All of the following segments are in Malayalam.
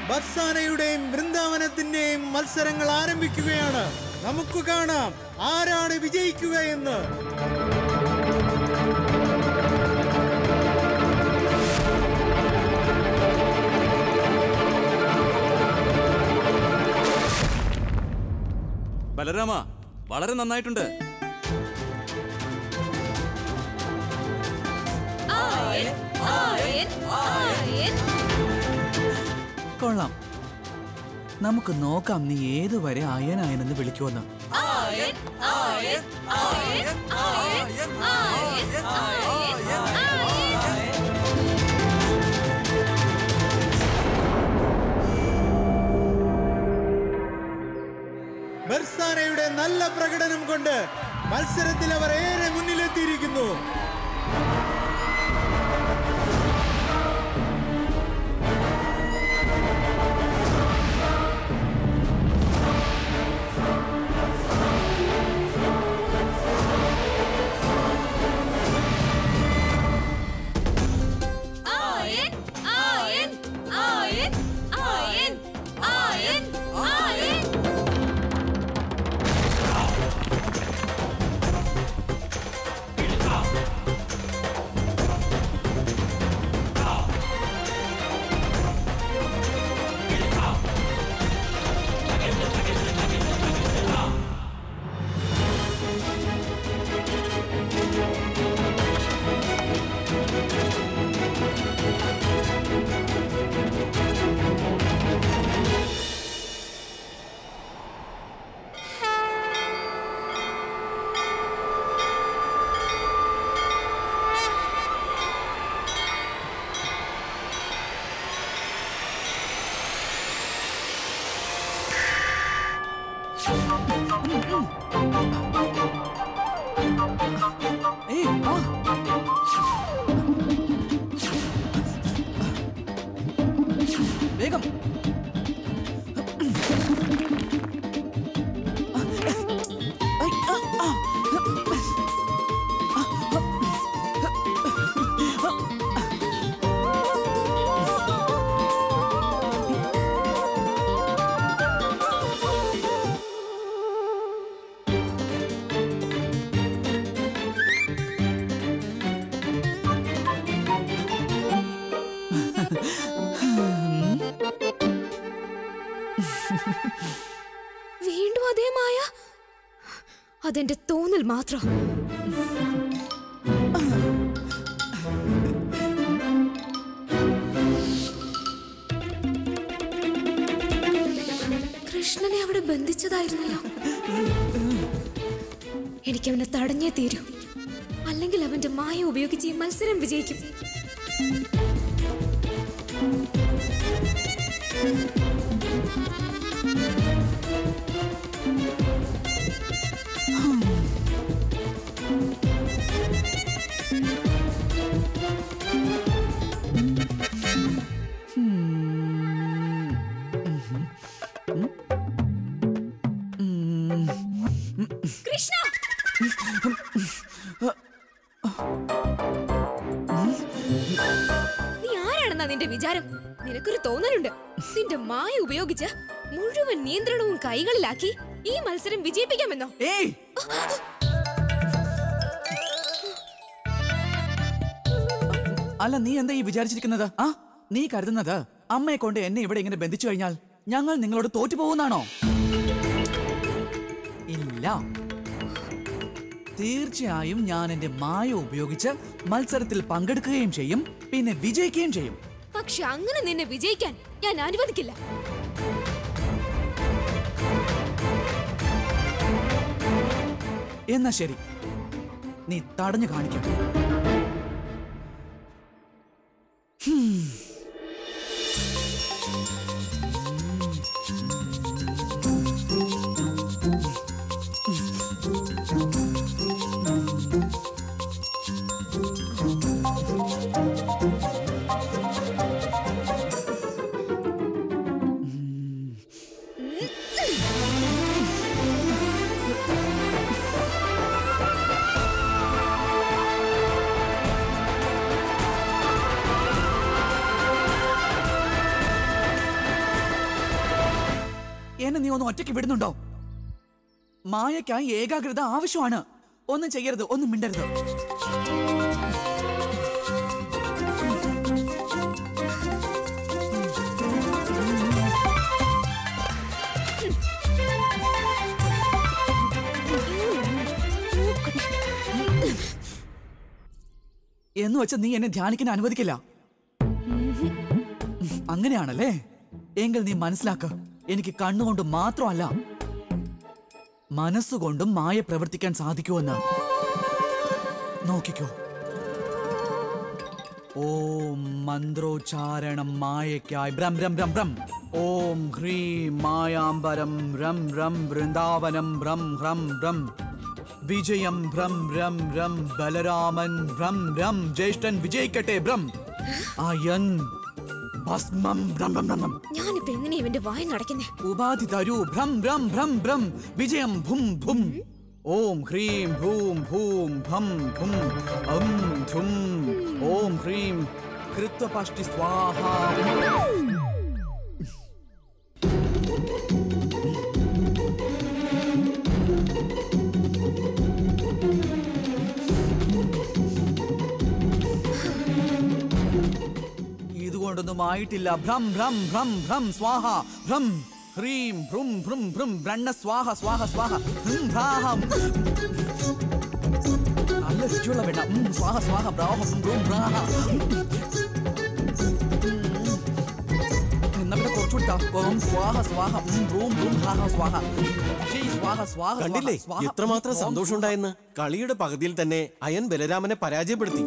ബർസാനയുടെയും വൃന്ദാവനത്തിന്റെയും മത്സരങ്ങൾ ആരംഭിക്കുകയാണ് നമുക്ക് കാണാം ആരാണ് വിജയിക്കുക എന്ന് ബലരാമ വളരെ നന്നായിട്ടുണ്ട് കൊള്ളാം നമുക്ക് നോക്കാം നീ ഏതുവരെ അയനായനെന്ന് വിളിക്കുമെന്ന് ബർസാനയുടെ നല്ല പ്രകടനം കൊണ്ട് മത്സരത്തിൽ അവർ ഏറെ മുന്നിലെത്തിയിരിക്കുന്നു ഏയ് ആ വേഗം ഐ, ആ, ആ. വീണ്ടും അതേ മായ അതെന്റെ തോന്നൽ മാത്രം കൃഷ്ണനെ അവിടെ ബന്ധിച്ചതായിരുന്നല്ലോ എനിക്ക് അവനെ തടഞ്ഞേ തീരൂ അല്ലെങ്കിൽ അവന്റെ മായ ഉപയോഗിച്ച് ഈ മത്സരം വിജയിക്കും കൃഷ്ണ നീ ആരാണെന്നാ നിന്റെ വിചാരം നിനക്കൊരു തോന്നലുണ്ട് നിന്റെ മായ ഉപയോഗിച്ച് മുഴുവൻ നിയന്ത്രണവും കൈകളിലാക്കി ഈ മത്സരം വിജയിപ്പിക്കാമെന്നോ ഏയ് അല്ല നീ എന്താ ഈ വിചാരിച്ചിരിക്കുന്നത് ആ നീ കരുതുന്നത് അമ്മയെ കൊണ്ട് എന്നെ ഇവിടെ ഇങ്ങനെ ബന്ധിച്ചു കഴിഞ്ഞാൽ ഞങ്ങൾ നിങ്ങളോട് തോറ്റു പോകുന്നാണോ ഇല്ല തീർച്ചയായും ഞാൻ എന്റെ മായ ഉപയോഗിച്ച് മത്സരത്തിൽ പങ്കെടുക്കുകയും ചെയ്യും പിന്നെ വിജയിക്കുകയും ചെയ്യും പക്ഷെ അങ്ങനെ നിന്നെ വിജയിക്കാൻ ഞാൻ അനുവദിക്കില്ല എന്നാ ശരി നീ തടഞ്ഞു കാണിക്കും ആ നീ ഒന്ന് ഒറ്റയ്ക്ക് വിടുന്നുണ്ടോ മായയ്ക്കായി ഏകാഗ്രത ആവശ്യമാണ് ഒന്നും ചെയ്യരുത് ഒന്നും മിണ്ടരുത് എന്ന് വെച്ച് നീ എന്നെ ധ്യാനിക്കാൻ അനുവദിക്കില്ല അങ്ങനെയാണല്ലേ എങ്കിൽ നീ മനസ്സിലാക്ക എനിക്ക് കണ്ണുകൊണ്ട് മാത്രമല്ല മനസ്സുകൊണ്ടും മായ പ്രവർത്തിക്കാൻ സാധിക്കുമെന്ന് നോക്കിക്കോ ഓം മന്ത്രോച്ചാരണം മായയ്ക്കായി ബ്രം ബ്രം ബ്രം ബ്രം ഓം ഹ്രീം മായാംബരം രം രം വൃന്ദാവനം ബ്രം ഹ്രം ബ്രം വിജയം ഭ്രം രം രം ബലരാമൻ ഭ്രം രം ജ്യേഷ്ഠൻ വിജയിക്കട്ടെ ഭ്രം അയൻ ഭസ്മം ഭ്രം ഭ്രം ഭ്രം ഭ്രം ഞാനിപ്പോ എങ്ങനെ ഇവന്റെ വായ നടക്കുന്നേ ഉപാധി തരൂ ഭ്രം ഭ്രം ഭ്രം ഭ്രം വിജയം ഭും ഭും ഓം ഹ്രീം ഭൂം ഭൂം ഭം ഭും അം ധും ഓം ഹ്രീം കൃത്വപഷ്ടി സ്വാഹ ഇതുകൊണ്ടൊന്നും ആയിട്ടില്ല ഭ്രം ഭ്രം ഭ്രം ഭ്രം സ്വാഹ ഭ്രം ഹ്രീം ഭ്രും ഭ്രും ഭ്രും ബ്രണ്ണ സ്വാഹ സ്വാഹ സ്വാഹ ഹ്രും ഭ്രാഹം നല്ല രുചിയുള്ള വെണ്ണ ഉം, സ്വാഹ സ്വാഹ ബ്രാഹം ഭ്രും ഭ്രാഹ എന്നാ പിന്നെ കുറച്ചുകൂടി താ. ഓം സ്വാഹ സ്വാഹ ഉം, ഭ്രൂം ഭ്രൂം ഹാഹ സ്വാഹ ജയ് സ്വാഹ സ്വാഹ സ്വാഹ, കണ്ടില്ലേ സ്വാഹ, എത്രമാത്രം ഓം സന്തോഷമുണ്ടായെന്ന് കളിയുടെ പകുതിയിൽ തന്നെ അയൻ ബലരാമനെ പരാജയപ്പെടുത്തി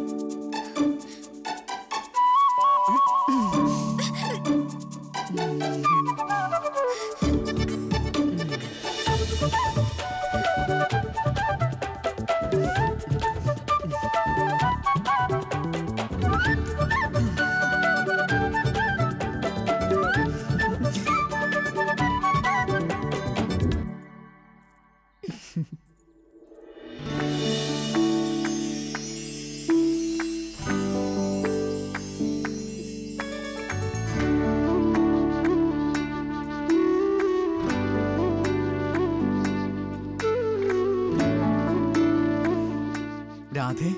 രാധേ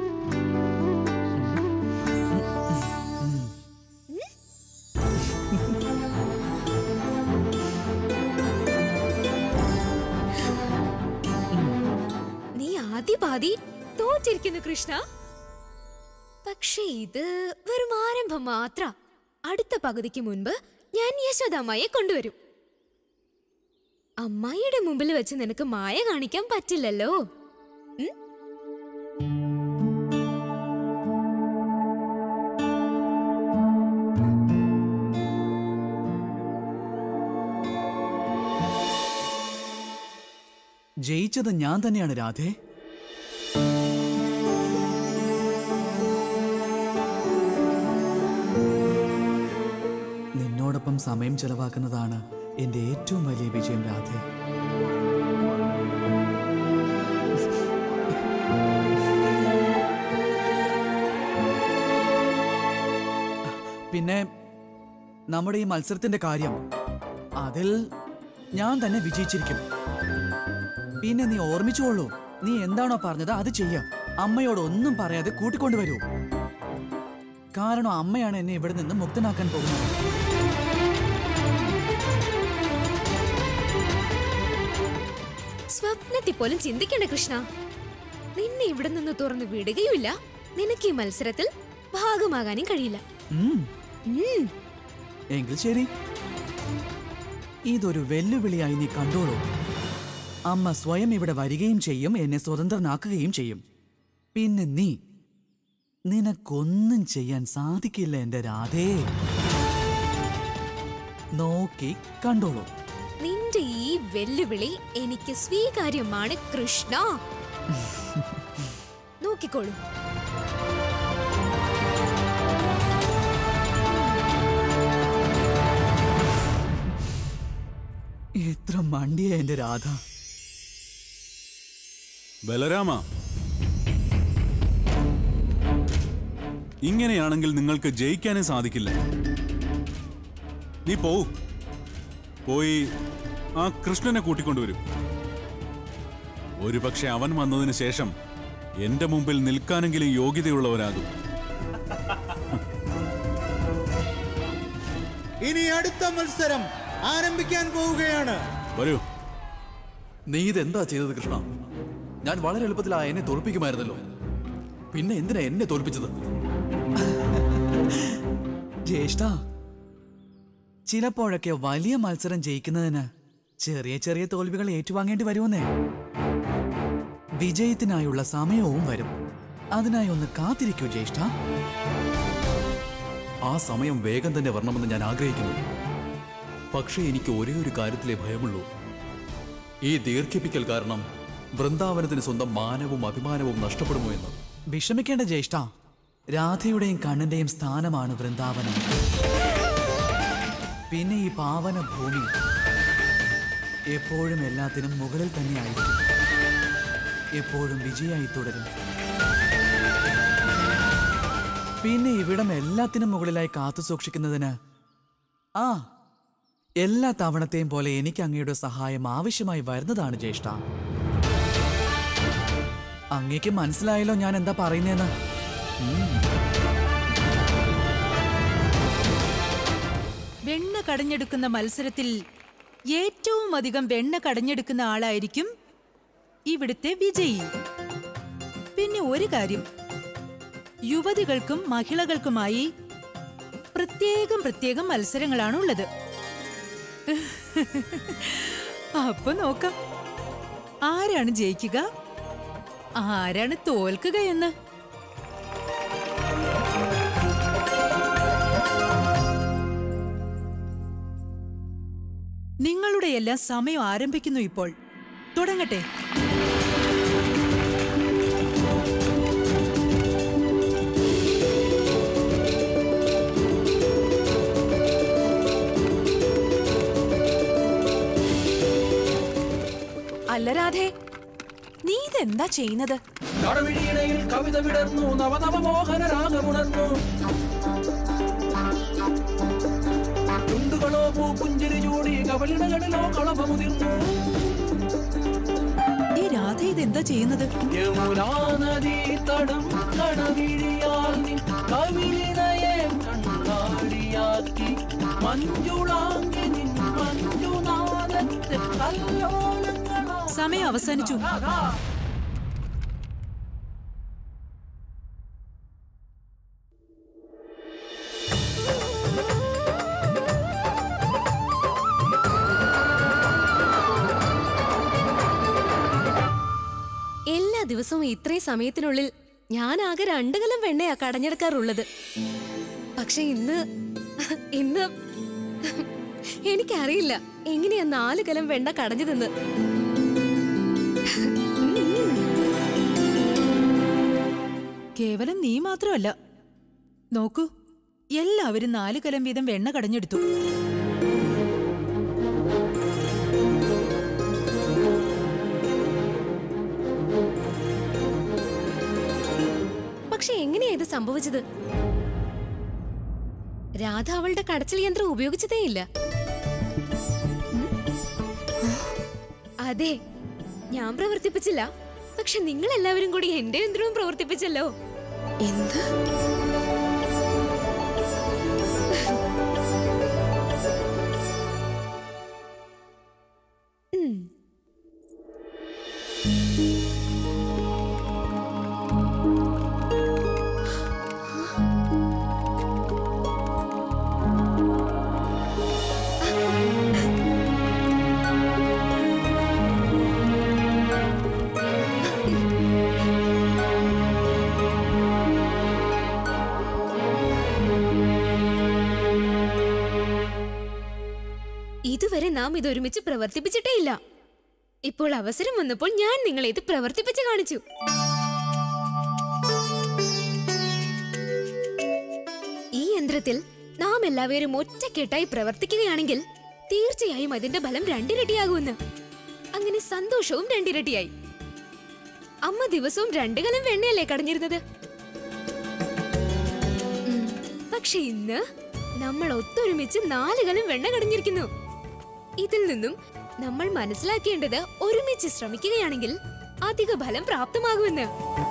നീ ആദ്യ പാതി തോറ്റിരിക്കുന്നു കൃഷ്ണ പക്ഷേ ഇത് വെറും ആരംഭം മാത്ര അടുത്ത പകുതിക്ക് മുൻപ് ഞാൻ യശോദാമ്മയെ കൊണ്ടുവരും അമ്മായിയുടെ മുമ്പിൽ വെച്ച് നിനക്ക് മായ കാണിക്കാൻ പറ്റില്ലല്ലോ ഉം? ജയിച്ചത് ഞാൻ തന്നെയാണ് രാധേ നിന്നോടൊപ്പം സമയം ചെലവാക്കുന്നതാണ് എന്റെ ഏറ്റവും വലിയ വിജയം രാധേ പിന്നെ നമ്മുടെ ഈ മത്സരത്തിന്റെ കാര്യം അതിൽ ഞാൻ തന്നെ വിജയിച്ചിരിക്കും പിന്നെ നീ ഓർമ്മിച്ചോളൂ നീ എന്താണോ പറഞ്ഞത് അത് ചെയ്യാം അമ്മയോട് ഒന്നും പറയാതെ കൂട്ടിക്കൊണ്ടുവരൂ കാരണം അമ്മയാണ് എന്നെ ഇവിടെ നിന്ന് മുക്തനാക്കാൻ പോകുന്നത് സ്വപ്നത്തിൽ പോലും ചിന്തിക്കണ്ട കൃഷ്ണ നിന്നെ ഇവിടെ നിന്ന് തുറന്നു വിടുകയുമില്ല നിനക്ക് ഈ മത്സരത്തിൽ ഭാഗമാകാനും കഴിയില്ല ഉം, ഉം. എങ്കിൽ ശരി ഇതൊരു വെല്ലുവിളിയായി നീ കണ്ടോളൂ അമ്മ സ്വയം ഇവിടെ വരികയും ചെയ്യും എന്നെ സ്വതന്ത്രനാക്കുകയും ചെയ്യും പിന്നെ നീ നിനക്കൊന്നും ചെയ്യാൻ സാധിക്കില്ല എന്റെ രാധേ നോക്കി കണ്ടോളൂ നിന്റെ ഈ വെല്ലുവിളി എനിക്ക് സ്വീകാര്യമാണ് കൃഷ്ണ നോക്കിക്കോളൂ എത്ര മണ്ടിയ എന്റെ രാധ ബലരാമ ഇങ്ങനെയാണെങ്കിൽ നിങ്ങൾക്ക് ജയിക്കാനേ സാധിക്കില്ല നീ പോവൂ പോയി ആ കൃഷ്ണനെ കൂട്ടിക്കൊണ്ടുവരും ഒരുപക്ഷെ അവൻ വന്നതിന് ശേഷം എന്റെ മുമ്പിൽ നിൽക്കാനെങ്കിലും യോഗ്യതയുള്ളവനാകും ഇനി അടുത്ത മത്സരം ആരംഭിക്കാൻ പോവുകയാണ് വരൂ നീ ഇതെന്താ ചെയ്തത് കൃഷ്ണ ഞാൻ വളരെ എളുപ്പത്തിൽ ആ എന്നെ തോൽപ്പിക്കുമായിരുന്നല്ലോ പിന്നെ എന്തിനാ എന്നെ തോൽപ്പിച്ചത് ജ്യേഷ്ഠ ചിലപ്പോഴൊക്കെ വലിയ മത്സരം ജയിക്കുന്നതിന് ചെറിയ ചെറിയ തോൽവികൾ ഏറ്റുവാങ്ങേണ്ടി വരുമെന്നേ വിജയത്തിനായുള്ള സമയവും വരും അതിനായി ഒന്ന് കാത്തിരിക്കൂ ജ്യേഷ്ഠ ആ സമയം വേഗം തന്നെ വരണമെന്ന് ഞാൻ ആഗ്രഹിക്കുന്നു പക്ഷേ എനിക്ക് ഒരേ ഒരു കാര്യത്തിലേ ഭയമുള്ളൂ ഈ ദീർഘിപ്പിക്കൽ കാരണം വൃന്ദാവനത്തിന് സ്വന്തം മാനവും അഭിമാനവും നഷ്ടപ്പെടുമോ എന്ന് വിഷമിക്കേണ്ട ജ്യേഷ്ഠ രാധയുടെയും കണ്ണന്റെയും സ്ഥാനമാണ് വൃന്ദാവനം പിന്നെ ഈ പാവന ഭൂമി എപ്പോഴും എല്ലാത്തിനും മുകളിൽ തന്നെയായിരിക്കും എപ്പോഴും വിജയായി തുടരും പിന്നെ ഇവിടം എല്ലാത്തിനും മുകളിലായി കാത്തു സൂക്ഷിക്കുന്നതിന് ആ എല്ലാ തവണത്തെയും പോലെ എനിക്ക് അങ്ങയുടെ സഹായം ആവശ്യമായി വരുന്നതാണ് ജ്യേഷ്ഠ അങ്ങേക്ക് മനസ്സിലായല്ലോ ഞാൻ എന്താ പറയുന്നതെന്ന് വെണ്ണ കടഞ്ഞെടുക്കുന്ന മത്സരത്തിൽ ഏറ്റവും അധികം വെണ്ണ കടഞ്ഞെടുക്കുന്ന ആളായിരിക്കും ഇവിടുത്തെ വിജയി പിന്നെ ഒരു കാര്യം യുവതികൾക്കും മഹിളകൾക്കുമായി പ്രത്യേകം പ്രത്യേകം മത്സരങ്ങളാണ് ഉള്ളത് അപ്പൊ നോക്കാം ആരാണ് ജയിക്കുക ആരാണ് തോൽക്കുക എന്ന് നിങ്ങളുടെ എല്ലാം സമയം ആരംഭിക്കുന്നു ഇപ്പോൾ തുടങ്ങട്ടെ അല്ല രാധേ നീ ഇതെന്താ ചെയ്യുന്നത് കടവിഴിയിടയിൽ കവിത വിടർന്നു നവനവ മോഹന രാഗമുണർന്നു ചുണ്ടുകളോ പൂപ്പുഞ്ചിരി ചൂടി കവളിടകളിലോ കളഭമുതിർന്നു ഈ രാധ ഇതെന്താ ചെയ്യുന്നത് യമുനാ നദീ തടം കടവിഴിയാൽ നിൻ കവിളിനയെ കണ്ണാടിയാക്കി മഞ്ജുളാങ്കി നിൻ മഞ്ജുനാദത്തെ കല്ലോലങ്ങളാ സമയം അവസാനിച്ചു എല്ലാ ദിവസവും ഇത്രയും സമയത്തിനുള്ളിൽ ഞാൻ ആകെ രണ്ടു കലം വെണ്ണയാ കടഞ്ഞെടുക്കാറുള്ളത് പക്ഷെ ഇന്ന് ഇന്ന് എനിക്കറിയില്ല എങ്ങനെയാ നാല് കലം വെണ്ണ കടഞ്ഞതെന്ന് കേവലം നീ മാത്രമല്ല നോക്കൂ എല്ലാവരും നാല് കലം വീതം വെണ്ണ കടഞ്ഞെടുത്തു പക്ഷെ എങ്ങനെയാ ഇത് സംഭവിച്ചത് രാധ അവളുടെ കടച്ചിൽ യന്ത്രം ഉപയോഗിച്ചതേയില്ല ഉം? അതെ ഞാൻ പ്രവർത്തിപ്പിച്ചില്ല പക്ഷെ നിങ്ങൾ എല്ലാവരും കൂടി എന്റെ യന്ത്രവും പ്രവർത്തിപ്പിച്ചല്ലോ എന്ത് ഉം. ഇതുവരെ നാം ഇത് ഒരുമിച്ച് പ്രവർത്തിപ്പിച്ചിട്ടേ ഇല്ല ഇപ്പോൾ അവസരം വന്നപ്പോൾ ഞാൻ നിങ്ങളെ ഇത് പ്രവർത്തിപ്പിച്ച് കാണിച്ചു ഈ യന്ത്രത്തിൽ നാം എല്ലാവരും ഒറ്റക്കെട്ടായി പ്രവർത്തിക്കുകയാണെങ്കിൽ തീർച്ചയായും അതിന്റെ ഫലം രണ്ടിരട്ടിയാകുമെന്ന് അങ്ങനെ സന്തോഷവും രണ്ടിരട്ടിയായി അമ്മ ദിവസവും രണ്ടു കലം വെണ്ണയല്ലേ കടഞ്ഞിരുന്നത് ഉം, പക്ഷെ ഇന്ന് നമ്മൾ ഒത്തൊരുമിച്ച് നാല് കലം വെണ്ണ കടഞ്ഞിരിക്കുന്നു ഇതിൽ നിന്നും നമ്മൾ മനസ്സിലാക്കേണ്ടത് ഒരുമിച്ച് ശ്രമിക്കുകയാണെങ്കിൽ അധിക ഫലം പ്രാപ്തമാകുമെന്ന്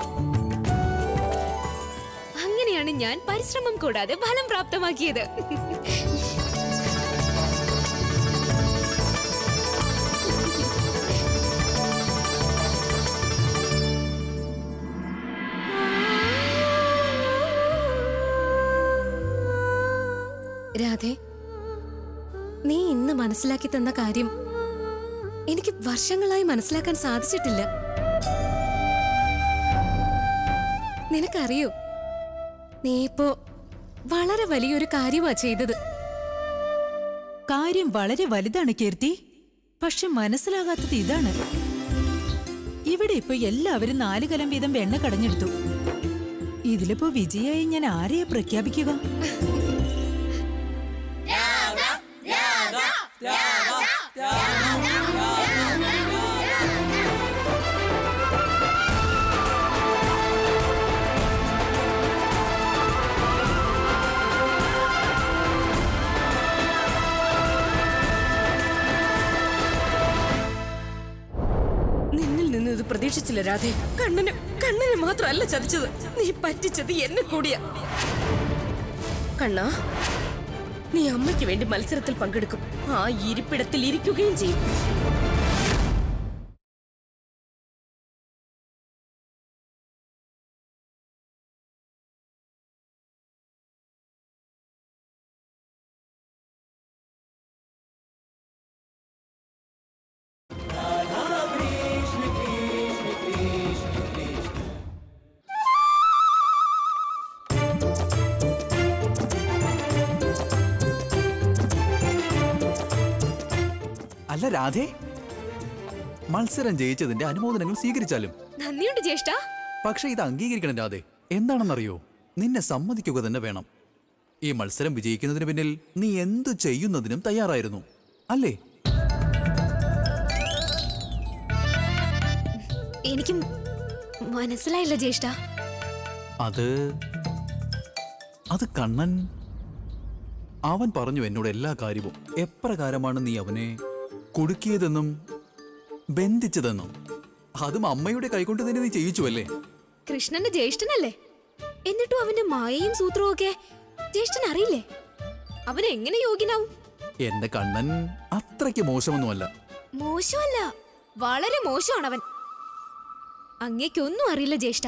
അങ്ങനെയാണ് ഞാൻ പരിശ്രമം കൂടാതെ ഫലം പ്രാപ്തമാക്കിയത് രാധേ നീ ഇന്ന് മനസ്സിലാക്കി തന്ന കാര്യം എനിക്ക് വർഷങ്ങളായി മനസ്സിലാക്കാൻ സാധിച്ചിട്ടില്ല നിനക്കറിയോ നീ ഇപ്പോ വളരെ വലിയൊരു കാര്യമാ ചെയ്തത് കാര്യം വളരെ വലുതാണ് കീർത്തി പക്ഷെ മനസ്സിലാകാത്തത് ഇതാണ് ഇവിടെ ഇപ്പൊ എല്ലാവരും നാല് കലം വീതം വെണ്ണ കടഞ്ഞെടുത്തു ഇതിലിപ്പോ വിജയായി ഞാൻ ആരെയാ പ്രഖ്യാപിക്കുക നിന്നിൽ നിന്ന് ഇത് പ്രതീക്ഷിച്ചില്ല രാധേ കണ്ണന് കണ്ണനെ മാത്രമല്ല ചതിച്ചത് നീ പറ്റിച്ചത് എന്നെ കൂടിയാ കണ്ണാ നീ അമ്മയ്ക്ക് വേണ്ടി മത്സരത്തിൽ പങ്കെടുക്കും ആ ഇരിപ്പിടത്തിൽ ഇരിക്കുകയും ചെയ്യും അല്ല രാധേ മത്സരം ജയിച്ചതിന്റെ അനുമോദനങ്ങൾ സ്വീകരിച്ചാലും നന്ദിയുണ്ട് ജ്യേഷ്ഠ പക്ഷെ ഇത് അംഗീകരിക്കണം രാധേ എന്താണെന്നറിയോ നിന്നെ സമ്മതിക്കുക തന്നെ വേണം ഈ മത്സരം വിജയിക്കുന്നതിന് പിന്നിൽ നീ എന്തു ചെയ്യുന്നതിനും തയ്യാറായിരുന്നു അല്ലേ എനിക്ക് മനസ്സിലായില്ല ജ്യേഷ്ഠ അത് അത് കണ്ണൻ അവൻ പറഞ്ഞു എന്നോട് എല്ലാ കാര്യവും എപ്രകാരമാണ് നീ അവനെ കുടുക്കിയതെന്നും ബന്ധിച്ചതെന്നും അതും അമ്മയുടെ കൈകൊണ്ട് തന്നെ നീ ചെയ്യിച്ചു അല്ലേ കൃഷ്ണന്റെ ജ്യേഷ്ഠനല്ലേ എന്നിട്ടും അവന്റെ മായയും സൂത്രവും ഒക്കെ ജ്യേഷ്ഠൻ അറിയില്ലേ അവൻ എങ്ങനെ യോഗ്യനാവും എന്റെ കണ്ണൻ അത്രയ്ക്ക് മോശമൊന്നുമല്ല മോശമല്ല വളരെ മോശമാണ് അവൻ അങ്ങേക്കൊന്നും അറിയില്ല ജ്യേഷ്ഠ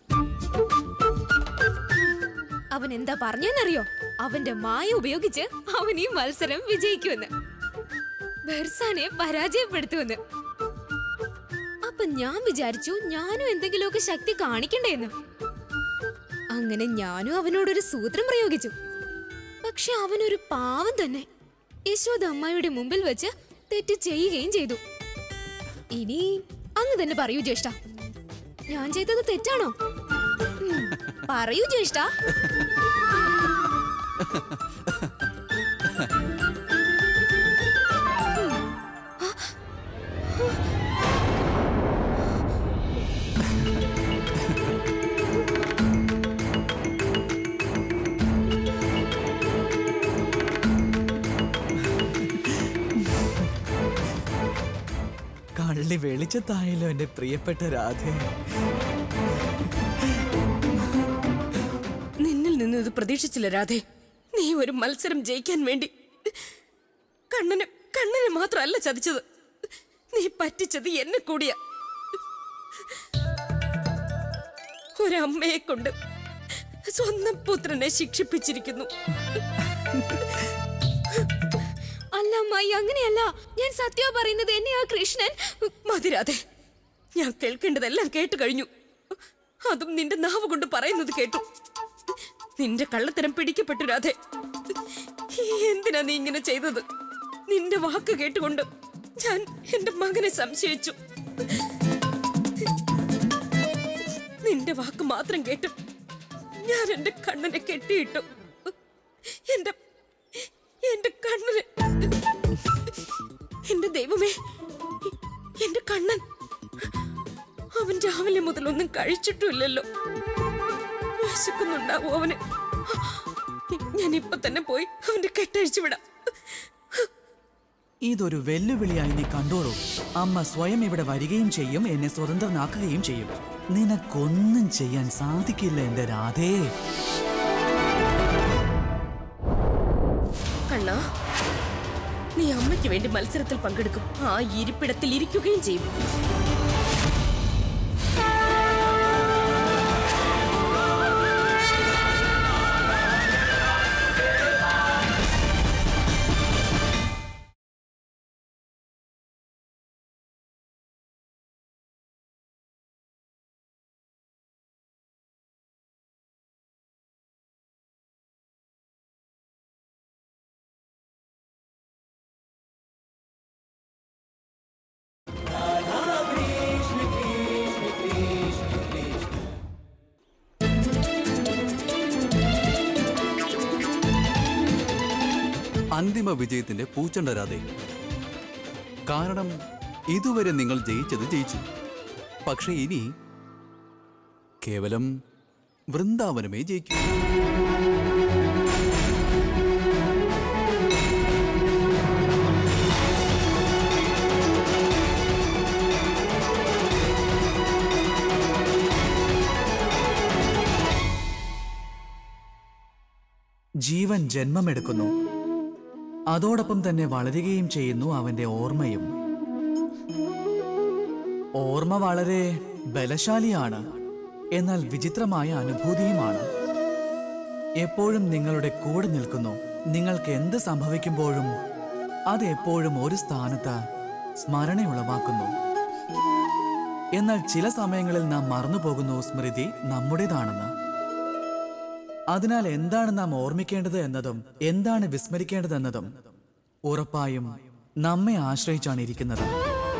അവൻ എന്താ പറഞ്ഞെന്നറിയോ അവന്റെ മായ ഉപയോഗിച്ച് അവൻ ഈ മത്സരം വിജയിക്കുമെന്ന് ബെർസാനെ പരാജയപ്പെടുത്തുമെന്ന് അപ്പൊ ഞാൻ വിചാരിച്ചു ഞാനും എന്തെങ്കിലുമൊക്കെ ശക്തി കാണിക്കണ്ടേന്ന് അങ്ങനെ ഞാനും അവനോടൊരു സൂത്രം പ്രയോഗിച്ചു പക്ഷെ അവനൊരു പാവം തന്നെ യശോദ അമ്മായിയുടെ മുമ്പിൽ വെച്ച് തെറ്റ് ചെയ്യുകയും ചെയ്തു ഇനി അങ്ങ് തന്നെ പറയൂ ജ്യേഷ്ഠ ഞാൻ ചെയ്തത് തെറ്റാണോ ഉം, പറയൂ ജ്യേഷ്ഠ കള്ളി വെളിച്ചത്തായല്ലോ എന്റെ പ്രിയപ്പെട്ട രാധേ നിന്നിൽ നിന്ന് ഇത് പ്രതീക്ഷിച്ചില്ല രാധേ നീ ഒരു മത്സരം ജയിക്കാൻ വേണ്ടി കണ്ണന് കണ്ണനെ മാത്രമല്ല ചതിച്ചത് നീ പറ്റിച്ചത് എന്നെ കൂടിയാ ഒരമ്മയെ കൊണ്ട് സ്വന്തം പുത്രനെ ശിക്ഷിപ്പിച്ചിരിക്കുന്നു അല്ല അമ്മായി അങ്ങനെയല്ല ഞാൻ സത്യം പറയുന്നത് എന്നെ ആ കൃഷ്ണൻ മതിരാതെ ഞാൻ കേൾക്കേണ്ടതെല്ലാം കേട്ടു കഴിഞ്ഞു അതും നിന്റെ നാവ് കൊണ്ട് പറയുന്നത് കേട്ടു നിന്റെ കള്ളത്തരം പിടിക്കപ്പെട്ടു രാധെ എന്തിനാ നീ ഇങ്ങനെ ചെയ്തത് നിന്റെ വാക്ക് കേട്ടുകൊണ്ട് ഞാൻ എന്റെ മകനെ സംശയിച്ചു നിന്റെ വാക്ക് മാത്രം കേട്ടു ഞാൻ എന്റെ കണ്ണനെ കെട്ടിയിട്ടു എന്റെ എന്റെ കണ്ണനെ എന്റെ ദൈവമേ എന്റെ കണ്ണൻ അവൻ രാവിലെ മുതൽ ഒന്നും കഴിച്ചിട്ടുമില്ലല്ലോ വിശക്കുന്നുണ്ടാവോ അവന് ഞാൻ ഇപ്പൊ തന്നെ പോയി അവന്റെ കെട്ടഴിച്ചു വിടാം ഇതൊരു വെല്ലുവിളിയായി നീ കണ്ടോളൂ അമ്മ സ്വയം ഇവിടെ വരികയും ചെയ്യും എന്നെ സ്വതന്ത്രനാക്കുകയും ചെയ്യും നിനക്കൊന്നും ചെയ്യാൻ സാധിക്കില്ല എന്റെ രാധേ കണ്ണാ നീ അമ്മയ്ക്ക് വേണ്ടി മത്സരത്തിൽ പങ്കെടുക്കും ആ ഇരിപ്പിടത്തിൽ ഇരിക്കുകയും ചെയ്യും അന്തിമ വിജയത്തിന്റെ പൂച്ചണ്ടരാതെ കാരണം ഇതുവരെ നിങ്ങൾ ജയിച്ചത് ജയിച്ചു പക്ഷെ ഇനി കേവലം വൃന്ദാവനമേ ജയിക്കൂ ജീവൻ ജന്മമെടുക്കുന്നു അതോടൊപ്പം തന്നെ വളരുകയും ചെയ്യുന്നു അവന്റെ ഓർമ്മയും ഓർമ്മ വളരെ ബലശാലിയാണ് എന്നാൽ വിചിത്രമായ അനുഭൂതിയുമാണ് എപ്പോഴും നിങ്ങളുടെ കൂടെ നിൽക്കുന്നു നിങ്ങൾക്ക് എന്ത് സംഭവിക്കുമ്പോഴും അത് എപ്പോഴും ഒരു സ്ഥാനത്ത് സ്മരണയുളവാക്കുന്നു എന്നാൽ ചില സമയങ്ങളിൽ നാം മറന്നുപോകുന്നു സ്മൃതി നമ്മുടേതാണെന്ന് അതിനാൽ എന്താണ് നാം ഓർമ്മിക്കേണ്ടത് എന്നതും എന്താണ് വിസ്മരിക്കേണ്ടതെന്നതും ഉറപ്പായും നമ്മെ ആശ്രയിച്ചാണ് ഇരിക്കുന്നത്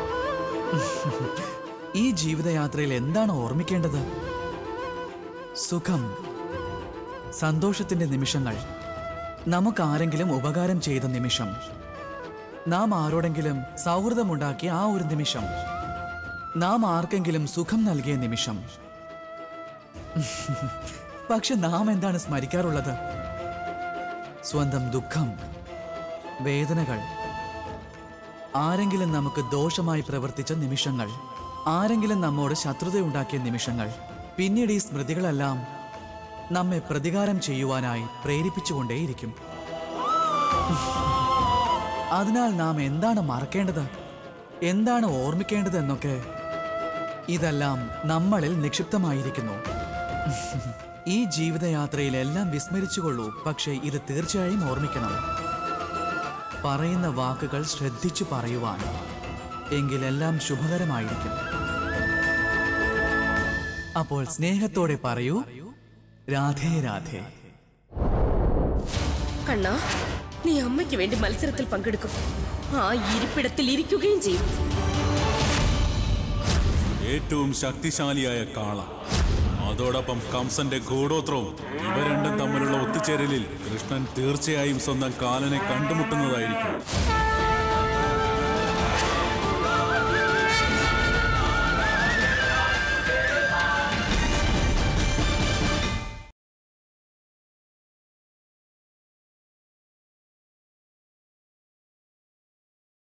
ഈ ജീവിതയാത്രയിൽ എന്താണ് ഓർമ്മിക്കേണ്ടത് സുഖം സന്തോഷത്തിന്റെ നിമിഷങ്ങൾ നമുക്ക് ആരെങ്കിലും ഉപകാരം ചെയ്ത നിമിഷം നാം ആരോടെങ്കിലും സൗഹൃദമുണ്ടാക്കിയ ആ ഒരു നിമിഷം നാം ആർക്കെങ്കിലും സുഖം നൽകിയ നിമിഷം പക്ഷെ നാം എന്താണ് സ്മരിക്കാറുള്ളത് സ്വന്തം ദുഃഖം വേദനകൾ ആരെങ്കിലും നമുക്ക് ദോഷമായി പ്രവർത്തിച്ച നിമിഷങ്ങൾ ആരെങ്കിലും നമ്മോട് ശത്രുതയുണ്ടാക്കിയ നിമിഷങ്ങൾ പിന്നീട് ഈ സ്മൃതികളെല്ലാം നമ്മെ പ്രതികാരം ചെയ്യുവാനായി പ്രേരിപ്പിച്ചുകൊണ്ടേയിരിക്കും അതിനാൽ നാം എന്താണ് മറക്കേണ്ടത് എന്താണ് ഓർമ്മിക്കേണ്ടത് എന്നൊക്കെ ഇതെല്ലാം നമ്മളിൽ നിക്ഷിപ്തമായിരിക്കുന്നു ഈ ജീവിതയാത്രയിൽ എല്ലാം വിസ്മരിച്ചുകൊള്ളൂ പക്ഷേ ഇത് തീർച്ചയായും ഓർമ്മിക്കണം പറയുന്ന വാക്കുകൾ ശ്രദ്ധിച്ചു പറയുവാൻ എങ്കിലെല്ലാം ശുഭകരമായിരിക്കും അപ്പോൾ സ്നേഹത്തോടെ പറയൂ രാധേ രാധേ കണ്ണാ നീ അമ്മയ്ക്ക് വേണ്ടി മത്സരത്തിൽ പങ്കെടുക്കും ആ ഇരിപ്പിടത്തിൽ ഇരിക്കുകയും ചെയ്യും ഏറ്റവും ശക്തിശാലിയായ കാള അതോടൊപ്പം കംസന്റെ ഗൂഢോത്രവും ഇവ രണ്ടും തമ്മിലുള്ള ഒത്തുചേരലിൽ കൃഷ്ണൻ തീർച്ചയായും സ്വന്തം കാലനെ കണ്ടുമുട്ടുന്നതായിരിക്കും